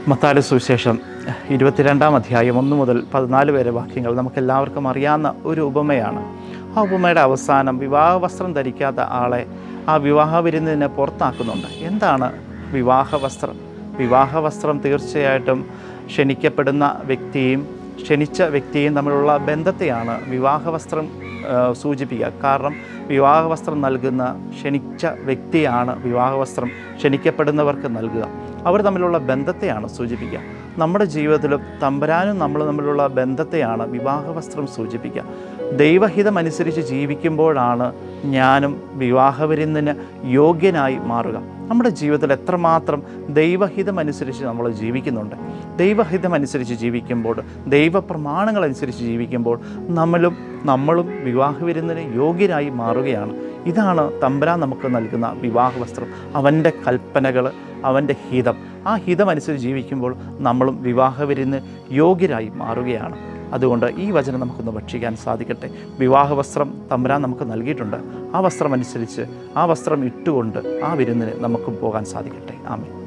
മത്താല സുവിശേഷം ഇരുപത്തിരണ്ടാം അധ്യായം ഒന്ന് മുതൽ പതിനാല് വരെ വാക്യങ്ങൾ നമുക്കെല്ലാവർക്കും അറിയാവുന്ന ഒരു ഉപമയാണ് ആ ഉപമയുടെ അവസാനം വിവാഹ വസ്ത്രം ധരിക്കാത്ത ആളെ ആ വിവാഹ വിരുന്നിനെ പുറത്താക്കുന്നുണ്ട് എന്താണ് വിവാഹ വസ്ത്രം വിവാഹ വസ്ത്രം തീർച്ചയായിട്ടും ക്ഷണിക്കപ്പെടുന്ന വ്യക്തിയും ക്ഷണിച്ച വ്യക്തിയും തമ്മിലുള്ള ബന്ധത്തെയാണ് വിവാഹവസ്ത്രം ആ, സൂചിപ്പിക്കുക കാരണം വിവാഹവസ്ത്രം നൽകുന്ന ക്ഷണിച്ച വ്യക്തിയാണ് വിവാഹവസ്ത്രം ക്ഷണിക്കപ്പെടുന്നവർക്ക് നൽകുക അവർ തമ്മിലുള്ള ബന്ധത്തെയാണ് സൂചിപ്പിക്കുക നമ്മുടെ ജീവിതത്തിലും തമ്പരാനും നമ്മൾ തമ്മിലുള്ള ബന്ധത്തെയാണ് വിവാഹവസ്ത്രം സൂചിപ്പിക്കുക ദൈവഹിതമനുസരിച്ച് ജീവിക്കുമ്പോഴാണ് ഞാനും വിവാഹവിരുന്നിന് യോഗ്യനായി മാറുക നമ്മുടെ ജീവിതത്തിൽ എത്രമാത്രം ദൈവഹിതമനുസരിച്ച് നമ്മൾ ജീവിക്കുന്നുണ്ട് ദൈവഹിതമനുസരിച്ച് ജീവിക്കുമ്പോൾ ദൈവപ്രമാണങ്ങളനുസരിച്ച് ജീവിക്കുമ്പോൾ നമ്മളും നമ്മളും വിവാഹവിരുന്നിന് യോഗ്യരായി മാറുകയാണ് ഇതാണ് തമ്പരാൻ നമുക്ക് നൽകുന്ന വിവാഹവസ്ത്രം അവൻ്റെ കൽപ്പനകൾ അവൻ്റെ ഹിതം ആ ഹിതമനുസരിച്ച് ജീവിക്കുമ്പോൾ നമ്മളും വിവാഹവിരുന്ന് യോഗ്യരായി മാറുകയാണ് അതുകൊണ്ട് ഈ വചനം നമുക്കൊന്ന് ഭക്ഷിക്കാൻ സാധിക്കട്ടെ വിവാഹവസ്ത്രം തമ്പരാൻ നമുക്ക് നൽകിയിട്ടുണ്ട് ആ വസ്ത്രം അനുസരിച്ച് ആ വസ്ത്രം ഇട്ടുകൊണ്ട് ആ വിരുന്നിന് നമുക്കും പോകാൻ സാധിക്കട്ടെ ആമേ